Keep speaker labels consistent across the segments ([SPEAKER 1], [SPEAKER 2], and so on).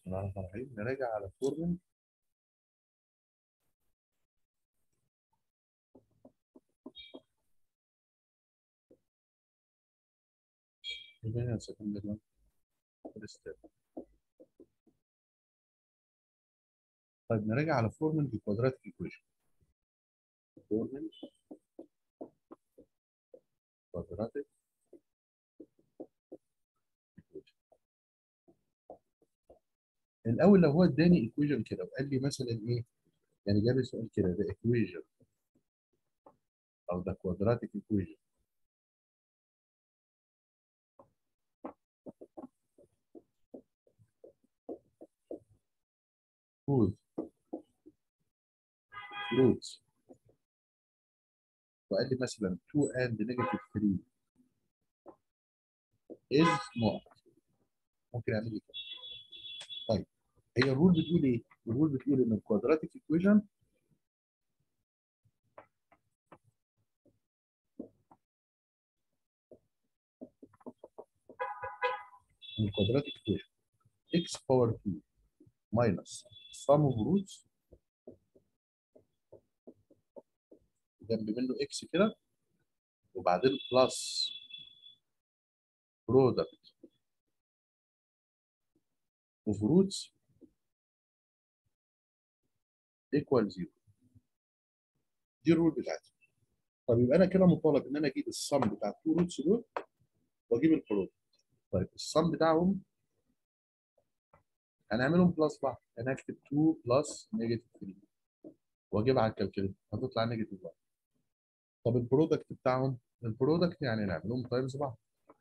[SPEAKER 1] بسم الله الرحمن الرحيم نراجع على فورمن هنا second one first step. طيب نراجع على فورمن بكوادراتيك ايكويشن فورمن كوادراتيك الاول لو هو اداني ايكويشن كده وقال لي مثلا ايه يعني جاب لي سؤال كده ده ايكويشن او ده كوادراتيك ايكويشن whose roots وقال لي مثلا 2 and negative 3 is not ممكن اعمل ايه كده طيب هي الرول بتقول ايه؟ الرول بتقول ان الكوادراتيك ايكويشن الكوادراتيك ايكويشن x باور 2 minus sum of roots جنب منه x كده وبعدين بلس برودكت اوف روتس ايكوال زيرو دي الرول بتاعتي طب يبقى انا كده مطالب ان انا اجيب السم بتاع التو روتس دول واجيب البرودكت طيب السم بتاعهم هنعملهم بلس بعض انا هكتب 2 بلس نيجاتيف 3 واجيبها على الكالكوليتر هتطلع نيجاتيف 1 طب البرودكت بتاعهم البرودكت يعني نعملهم تايمز بعض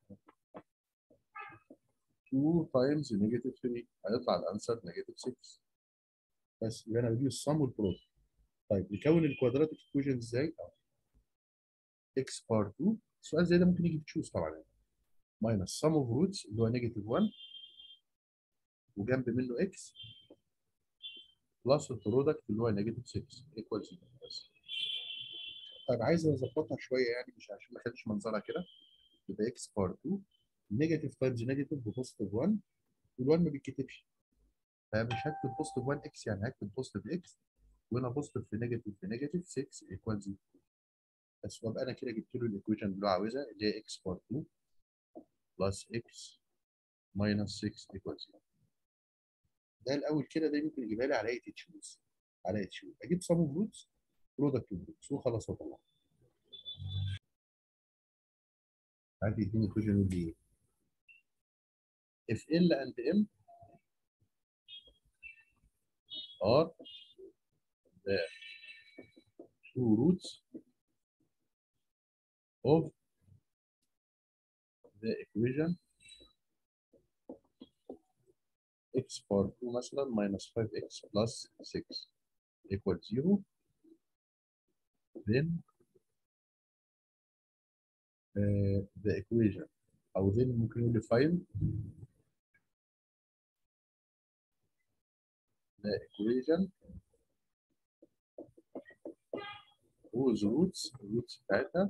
[SPEAKER 1] 2 تايمز نيجاتيف 3 هيطلع الانسر نيجاتيف 6 بس يبقى انا بجيب السم والبرودكت طيب نكون الكوادراتيك ايكويشن ازاي؟ اكس بار 2 السؤال زي ده ممكن يجي تشوز طبعا ماينس سم اوف روتس اللي هو نيجاتيف 1 وجنب منه اكس بلس البرودكت اللي هو نيجاتيف 6 ايكوال 0 بس طيب عايز اظبطها شويه يعني مش عشان ما اخدش منظرها كده يبقى اكس بار 2 نيجاتيف تايمز نيجاتيف بوزيتيف 1 وال1 ما بيتكتبش فمش هكتب بوزيتيف 1 اكس يعني هكتب بوزيتيف اكس وهنا بوزيتيف في نيجاتيف في نيجاتيف 6 ايكوال 0 بس وابقى انا كده جبت له الايكويشن اللي هو عاوزها اللي هي اكس بار 2 بلس اكس ماينس 6 ايكوال 0 ده الاول كده ده ممكن يجيبها لي على اي تشوز على اي تشوز اجيب سم اوف روتس برودكت اوف روتس وخلاص اطلع عندي اثنين ايكويشن دي if L and M are the two roots of the equation x power 2 مثلا minus 5x plus 6 equal 0 then uh, the equation أو then ممكن نقول find the equation whose roots roots بتاعتها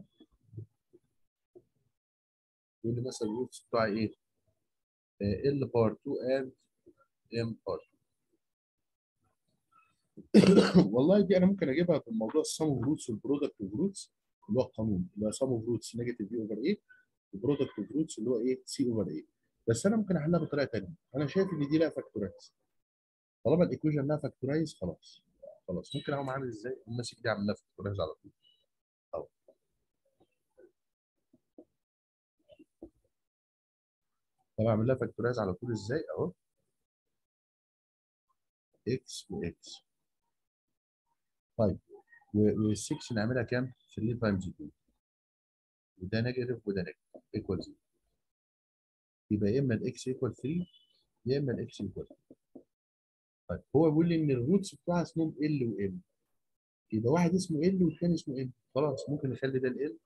[SPEAKER 1] يقول لي مثلا الروتس بتاع ايه؟ ال باور 2 and ام باور والله دي انا ممكن اجيبها في الموضوع السم اوف روتس والبرودكت اوف روتس اللي هو القانون اللي هو سم اوف روتس نيجاتيف في اوفر ايه والبرودكت اوف روتس اللي هو ايه سي اوفر ايه بس انا ممكن احلها بطريقه ثانيه انا شايف ان دي لها فاكتورايز طالما الايكويشن لها فاكتورايز خلاص خلاص ممكن اقوم عامل ازاي؟ ماسك دي اعمل لها فاكتورايز على طول اهو طب اعمل لها فاكتورايز على طول ازاي؟ اهو اكس واكس طيب وال6 نعملها كام؟ 3 تايمز 2 وده نيجاتيف وده نيجاتيف ايكوال 0 يبقى يا اما الاكس ايكوال 3 يا اما الاكس ايكوال طيب هو بيقول لي ان الروتس بتوعها اسمهم ال وام يبقى واحد اسمه ال والثاني اسمه ام خلاص ممكن نخلي ده ال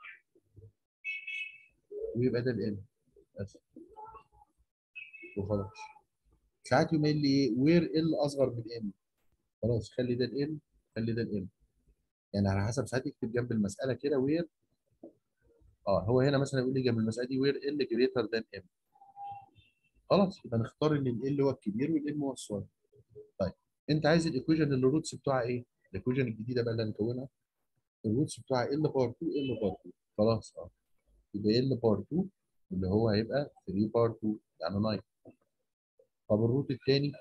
[SPEAKER 1] ويبقى ده الام بس وخلاص ساعات يقوم قايل لي ايه وير ال اصغر من ام خلاص خلي ده ال خلي ده ال يعني على حسب ساعات يكتب جنب المساله كده وير اه هو هنا مثلا يقول لي جنب المساله دي وير ال جريتر ذان ام خلاص يبقى نختار ان ال هو الكبير والام هو الصغير طيب انت عايز الايكويشن اللي الروتس بتوعها ايه؟ الايكويشن الجديده بقى اللي هنكونها الروتس بتوعها ال باور 2 ال باور 2 خلاص اه يبقى ال باور 2 اللي هو هيبقى 3 باور 2 يعني 9 طب الروت الثاني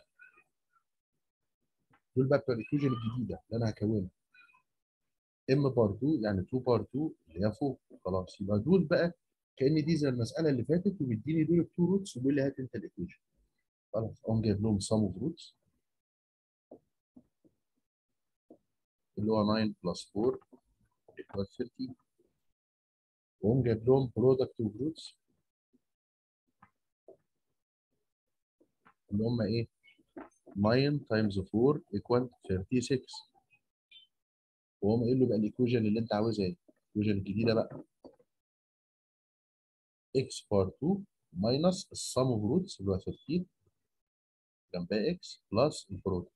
[SPEAKER 1] دول بقى بتوع الايكويشن الجديده اللي انا هكونها ام باور 2 يعني 2 باور 2 اللي هي فوق خلاص يبقى دول بقى كان دي زي المساله اللي فاتت وبيديني دول التو روتس وبيقول لي هات انت الايكويشن خلاص اقوم جايب لهم سم اوف روتس اللي هو 9 بلس 4 equal 30 واقوم جايب لهم برودكت اوف روتس اللي هم ايه 9 تايمز 4 equal 36 وهم قايل له بقى الايكويشن اللي انت عاوزها ايه الايكويشن الجديده بقى x بار 2 ماينس السم اوف روتس اللي هو 13 جنبها x بلس البرودكت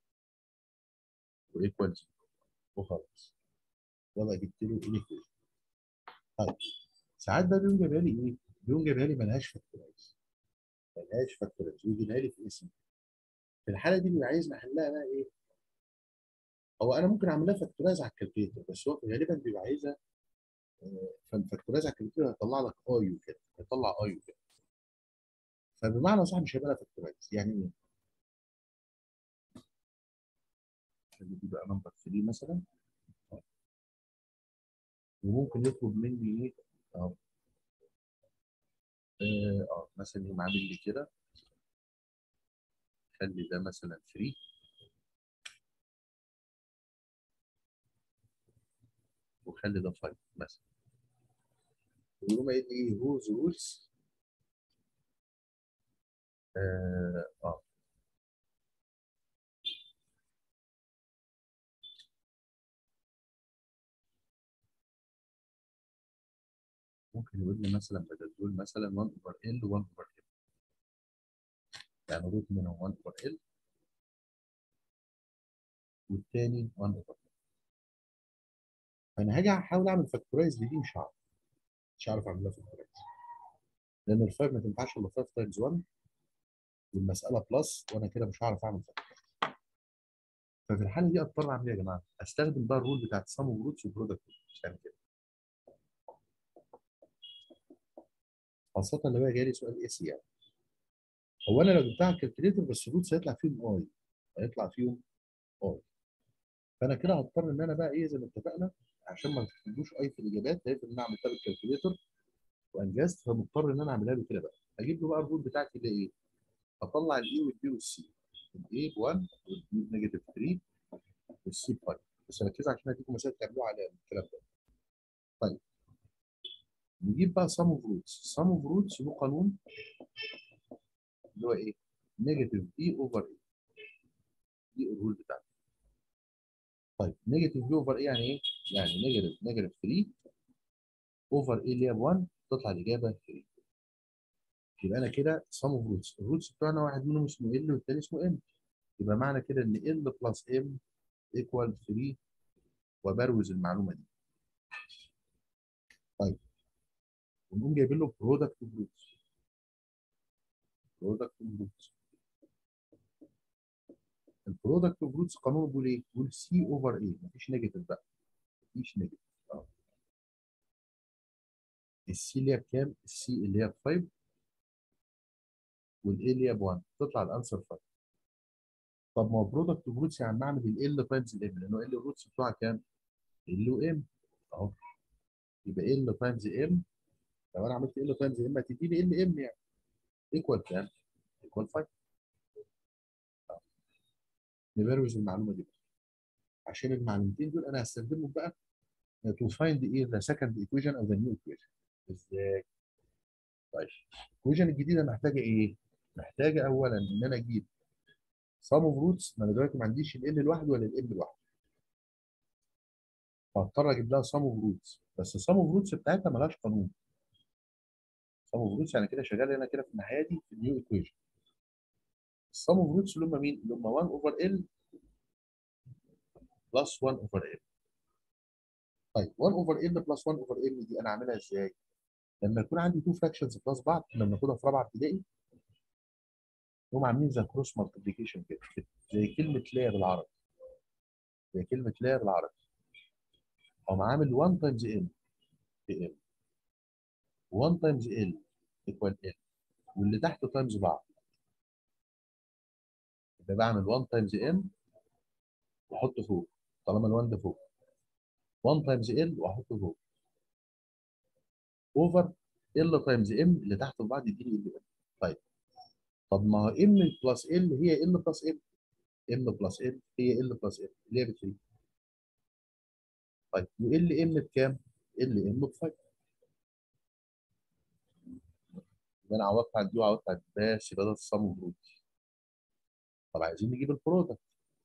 [SPEAKER 1] وايكوال وخلاص ده بقى جبت له الايكويشن طيب ساعات بقى بيقوم جايبها لي ايه؟ بيقوم جايبها لي ملهاش فاكتورايز ملهاش فاكتورايز ويجيبها لي في اسم في الحاله دي بيبقى عايز نحلها بقى ايه؟ هو انا ممكن اعملها فاكتورايز على الكالكوليتر بس هو غالبا بيبقى عايزها فالفاكتورايز على الكالكوليتر هيطلع لك اي وكده هيطلع اي وكده فبمعنى صح مش هيبقى لها فاكتورايز يعني ايه؟ خلي دي بقى نمبر 3 مثلا وممكن يطلب مني ايه؟ اه اه آه، مثلا يقوم عامل لي كده خلي ده مثلا 3 وخلي ده 5 مثلا ويقوم قايل لي ايه هوز رولز اه اه ممكن يقول لي مثلا بدل دول مثلا 1 اوفر ال 1 اوفر ال يعني روت منهم 1 اوفر ال والتاني 1 اوفر ال فانا هاجي احاول اعمل فاكتورايز لدي مش هعرف مش هعرف اعملها فاكتورايز لان ال 5 ما تنفعش الا 5 تايمز 1 والمساله بلس وانا كده مش هعرف اعمل فاكتورايز ففي الحاله دي اضطر اعمل ايه يا جماعه؟ استخدم بقى الرول بتاعت سم اوف روتس وبرودكت مش هعمل كده خاصة لو هي جاي سؤال اس يعني هو انا لو جبتها على الكالكوليتر بس الروتس هيطلع فيهم اي هيطلع فيهم اي فانا كده هضطر ان انا بقى ايه زي ما اتفقنا عشان ما تدوش اي في الاجابات لازم ان انا اعمل ده بالكالكوليتر وانجزت فمضطر ان انا اعملها له كده بقى اجيب له بقى الرول بتاعتي اللي ايه؟ اطلع الاي والبي والسي الاي ب 1 والبي بنيجاتيف 3 والسي ب 5 بس ركزوا عشان هديكم مسائل تعملوها على الكلام ده طيب نجيب بقى سم اوف روتس سم اوف روتس له قانون اللي هو ايه؟ نيجاتيف بي اوفر اي دي الرول بتاعتي طيب نيجاتيف بي اوفر اي يعني ايه؟ يعني نيجاتيف نيجاتيف 3 اوفر اي اللي هي ب 1 تطلع الاجابه 3 يبقى انا كده سم اوف روتس الروتس بتوعنا واحد منهم اسمه ال والتاني اسمه ام يبقى معنى كده ان ال بلس ام ايكوال 3 وبروز المعلومه دي طيب ونقوم جايبين له برودكت اوف روتس برودكت اوف روتس البرودكت اوف روتس قانونه بيقول ايه؟ بيقول سي اوفر اي مفيش نيجاتيف بقى مفيش نيجاتيف اه السي اللي هي بكام؟ السي اللي هي ب 5 والاي اللي هي ب 1 تطلع الانسر 5 طب ما هو برودكت اوف روتس يعني اعمل ال تايمز الام لانه ال الروتس بتوعها كام؟ ال وام اهو يبقى ال تايمز ام لو انا عملت ال تايمز ام هتديني ال ام يعني ايكوال كام؟ ايكوال 5 نبروز المعلومه دي عشان المعلومتين دول انا هستخدمهم بقى to find ايه the second equation او the new equation ازاي؟ طيب الايكويشن الجديده محتاجه ايه؟ محتاجه اولا ان انا اجيب sum of roots ما انا دلوقتي ما عنديش ال n لوحده ولا ال m لوحده فهضطر اجيب لها sum of roots بس sum of roots بتاعتها مالهاش قانون sum of roots يعني كده شغال هنا كده في الناحيه دي في النيو equation السم اوف روتس اللي هم مين؟ اللي هم 1 اوفر ال بلس 1 اوفر ال. طيب 1 اوفر ال بلس 1 اوفر ال دي انا اعملها ازاي؟ لما يكون عندي تو فراكشنز بلس بعض كنا بناخدها في رابعه ابتدائي هم عاملين زي كروس مالتيبليكيشن كده زي كلمه لا بالعربي زي كلمه لا بالعربي هم عامل 1 تايمز ال في ال 1 تايمز ال ايكوال ال واللي تحته تايمز بعض يبقى بعمل 1 تايمز ام واحطه فوق طالما ال1 ده فوق 1 تايمز ال واحطه فوق اوفر ال تايمز ام اللي تحت في بعض يديني ال ام طيب طب ما هو ام بلس ال هي ال بلس ام ام بلس ال هي ال بلس ال اللي هي ب 3 طيب وال ام بكام؟ ال ام ب 5 يبقى انا عوضت عن دي وعوضت عن دي بس يبقى ده الصم المفروض طب عايزين نجيب البرودكت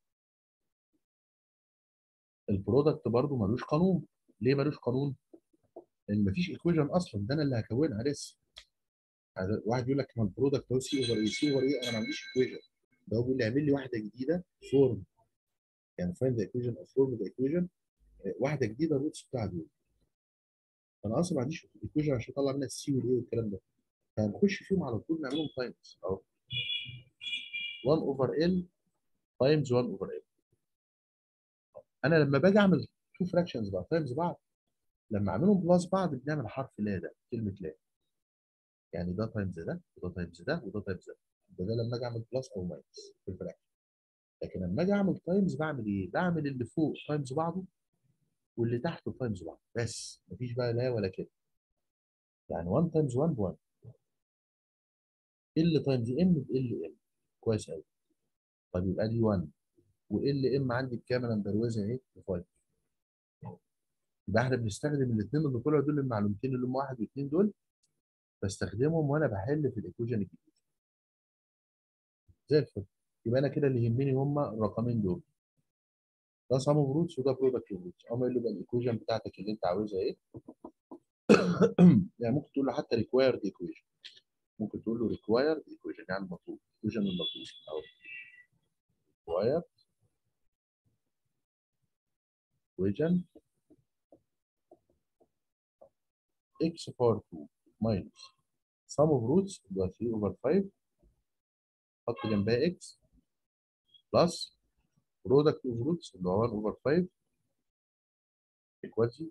[SPEAKER 1] البرودكت برضو ملوش قانون ليه ملوش قانون؟ لان مفيش ايكويشن اصلا ده انا اللي هكونها لسه واحد يقول لك ما البرودكت هو سي اوفر اي سي اوفر اي انا ما عنديش ايكويشن ده هو بيقول لي اعمل لي واحده جديده فورم يعني فايند ذا ايكويشن او فورم ذا ايكويشن واحده جديده الروتس بتاع دول انا اصلا ما عنديش ايكويشن عشان اطلع منها السي والاي والكلام ده فهنخش فيهم على طول نعملهم تايمز اهو 1 اوفر ال تايمز 1 اوفر ال انا لما باجي اعمل تو فراكشنز بقى تايمز بعض لما اعملهم بلس بعض بنعمل حرف لا ده كلمه لا يعني ده تايمز ده وده تايمز ده وده تايمز ده ده, ده لما اجي اعمل بلس او ماينس في الفراكشن لكن لما اجي اعمل تايمز بعمل ايه؟ بعمل اللي فوق تايمز بعضه واللي تحته تايمز بعض بس مفيش بقى لا ولا كده يعني 1 تايمز 1 ب 1 ال تايمز ام ب ال ام كويس قوي طيب يبقى دي 1 وال ام عندي بكام انا مبروزها اهي ب 5 يبقى احنا بنستخدم الاثنين اللي طلعوا دول المعلومتين اللي هم واحد واثنين دول بستخدمهم وانا بحل في الايكويشن الجديد زي الفل يبقى انا كده اللي يهمني هم الرقمين دول ده سم اوف روتس وده برودكت اوف روتس اما اللي بقى الايكويشن بتاعتك اللي انت عاوزها ايه يعني ممكن تقول له حتى ريكوايرد ايكويشن ممكن تقول له ريكوايرد ايكويشن يعني المطلوب ايكويشن المطلوب اهو ريكوايرد ايكويشن x باور 2 minus sum of roots اللي هو 3 over 5 حط جنبها x plus product of roots اللي هو 1 over 5 equal 0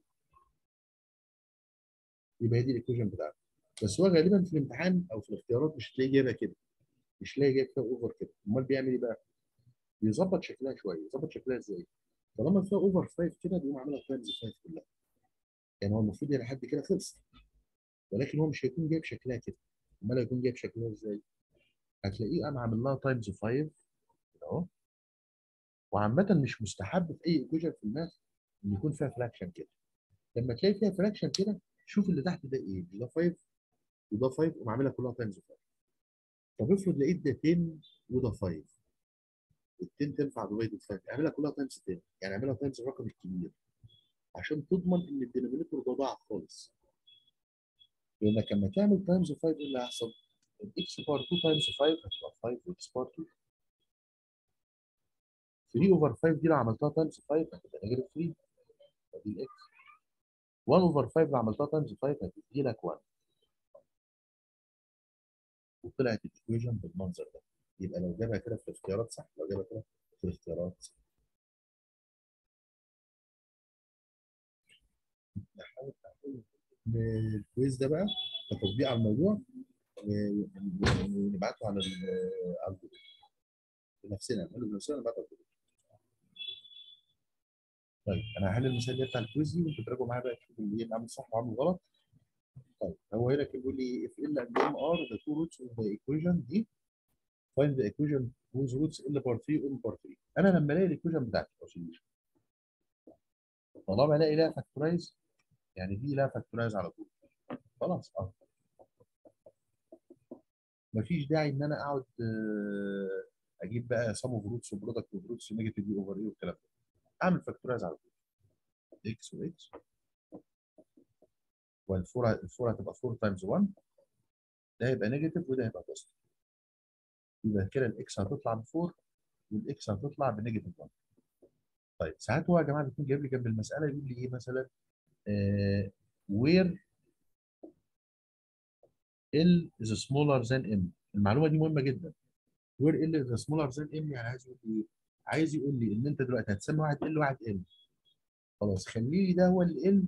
[SPEAKER 1] يبقى هي دي الايكويشن بتاعتك بس هو غالبا في الامتحان او في الاختيارات مش هتلاقيه جايبها كده مش هتلاقي جايب فيها اوفر كده امال بيعمل ايه بقى؟ بيظبط شكلها شويه يظبط شكلها ازاي؟ طالما فيها اوفر 5 كده بيقوم عاملها تايمز 5 كلها يعني هو المفروض الى حد كده خلص ولكن هو مش هيكون جايب شكلها كده امال هيكون جايب شكلها ازاي؟ هتلاقيه انا عامل لها تايمز 5 اهو وعامة مش مستحب في اي ايكويشن في الماث ان يكون فيها فراكشن كده لما تلاقي فيها فراكشن كده شوف اللي تحت ده ايه ده 5 وده 5 قوم عاملها كلها تايمز 5 طب افرض لقيت ده 10 وده 5 ال 10 تنفع ديفايد 5 اعملها كلها تايمز 10 يعني اعملها تايمز الرقم الكبير عشان تضمن ان الدينومينيتور ده ضاع خالص لانك لما تعمل تايمز 5 ايه اللي هيحصل؟ الاكس باور 2 تايمز 5 هتبقى 5 واكس باور 2 3 اوفر 5 دي لو عملتها تايمز 5 هتبقى نيجاتيف 3 فدي الاكس 1 اوفر 5 لو عملتها تايمز 5 هتدي لك 1 وطلعت الايكويشن بالمنظر ده يبقى لو جابها كده في الاختيارات صح لو جابها كده في الاختيارات صح نحاول نعمل الكويز ده بقى كتطبيق على الموضوع ونبعته على على الجروب بنفسنا نعمله بنفسنا نبعته على الجروب طيب انا هحل المثال ده بتاع الكويز دي وانتوا تراجعوا معايا بقى تشوفوا اللي ايه عامل صح وعامل غلط طيب هو هنا كان بيقول لي if L and M are the two roots of the equation دي find the equation whose roots L bar 3 M bar 3 انا لما الاقي الايكويشن بتاعتي او solution طالما الاقي لها فاكتورايز يعني دي لها فاكتورايز على طول خلاص اه مفيش داعي ان انا اقعد اجيب بقى سم اوف روتس وبرودكت اوف روتس ونيجاتيف دي اوفر ايه والكلام ده اعمل فاكتورايز على طول اكس واكس والفور الفور هتبقى 4 تايمز 1 ده هيبقى نيجاتيف وده هيبقى بوزيتيف يبقى كده الاكس هتطلع ب 4 والاكس هتطلع بنيجاتيف 1 طيب ساعات هو يا جماعه بيكون جايب لي جنب المساله يقول لي ايه مثلا وير L is smaller than M المعلومه دي مهمه جدا وير ال ذا سمولر ذان ام يعني عايز يقول لي ايه؟ عايز يقول لي ان انت دلوقتي هتسمي واحد ال واحد ال خلاص خلي لي ده هو ال ال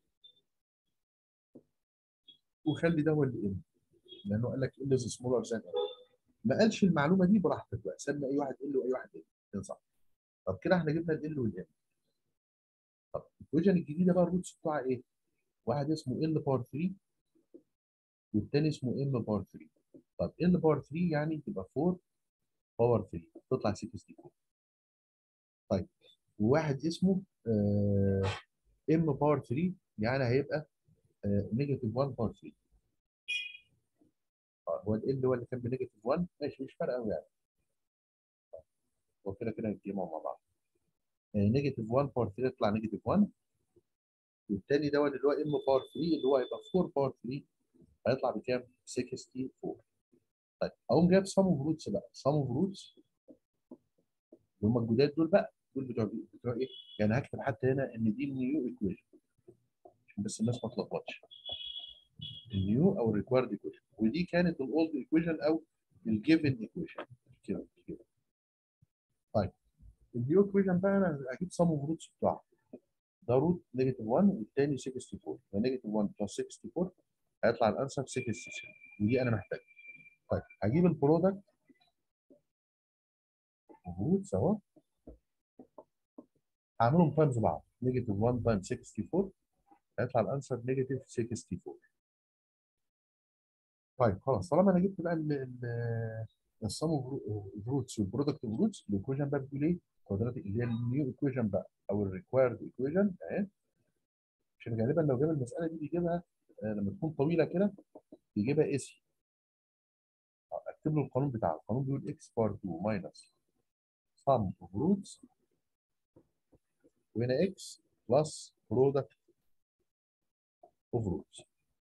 [SPEAKER 1] وخلي ده هو ال ال لانه قال لك ال ذا سمولر ذان ام ما قالش المعلومه دي براحتك بقى سمي اي واحد ال واي واحد ال كده صح طب كده احنا جبنا ال والام طب الايكويشن الجديده بقى الروتس بتوعها ايه؟ واحد اسمه ال باور 3 والتاني اسمه ام باور 3 طب ال باور 3 يعني تبقى 4 باور 3 تطلع 64 طيب وواحد اسمه ام باور 3 يعني هيبقى نيجاتيف 1 باور 3 هو ال هو اللي كان بنيجاتيف 1 ماشي مش فارقه قوي يعني هو كده كده هيتجمعوا مع بعض نيجاتيف 1 باور 3 يطلع نيجاتيف 1 والتاني دوت اللي هو ام باور 3 اللي هو هيبقى 4 باور 3 هيطلع بكام؟ 64 طيب اقوم جايب سم اوف روتس بقى سم اوف روتس اللي هم الجداد دول بقى دول بتوع بتوع ايه؟ يعني هكتب حتى هنا ان دي النيو ايكويشن عشان بس الناس ما تلخبطش النيو او الريكوايرد ايكويشن ودي كانت الاولد ايكويشن او الجيفن ايكويشن كده كده طيب النيو ايكويشن بقى انا اجيب سم اوف روتس بتوعها ده روت نيجاتيف 1 والثاني 64 فنيجاتيف 1 بلس 64 هيطلع الانسر 66 ودي انا محتاجها طيب هجيب البرودكت روتس اهو هعملهم تايمز بعض نيجاتيف 1 تايمز 64 هيطلع الانسر نيجاتيف 64 طيب خلاص طالما انا جبت بقى السم اوف روتس والبرودكت اوف روتس الايكويشن بقى بتقول ايه؟ كوادراتيك اللي هي النيو ايكويشن بقى او الريكوايرد ايكويشن اهي عشان غالبا لو جاب المساله دي بيجيبها لما تكون طويله كده بيجيبها ايسي اكتب له القانون بتاعه القانون بيقول اكس بار 2 ماينس sum of roots وهنا اكس بلس برودكت اوف روتس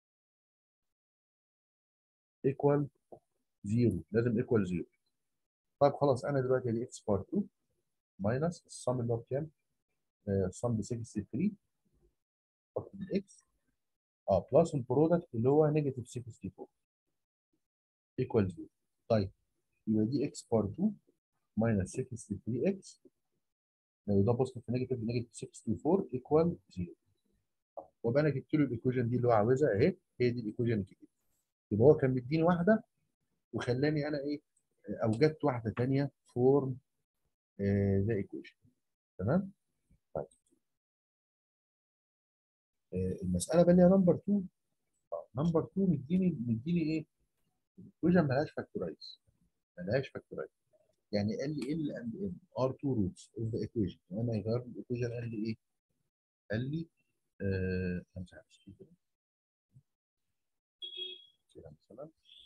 [SPEAKER 1] ايكوال 0 لازم ايكوال 0 طيب خلاص انا دلوقتي ادي اكس بار 2 ماينس السم اللي هو بكام؟ السم ب 63 احط الاكس اه بلس البرودكت اللي هو نيجاتيف 64 ايكوال 0 طيب يبقى دي اكس بار 2 ماينس 63 اكس لو ده بوزيتيف نيجاتيف نيجاتيف 64 ايكوال 0 وابقى انا جبت له الايكويشن دي اللي هو عاوزها اهي هي دي الايكويشن الجديده يبقى هو كان مديني واحده وخلاني انا ايه اوجدت واحده ثانيه فورم ذا ايكويشن تمام طيب آه المساله بقى اللي هي نمبر 2 نمبر 2 مديني مديني ايه الايكويشن مالهاش فاكتورايز مالهاش فاكتورايز يعني قال لي ال اند ام ار 2 روتس اوف ذا ايكويشن وانا غير الايكويشن قال لي ايه؟ قال لي آه 55 كده كده مثلا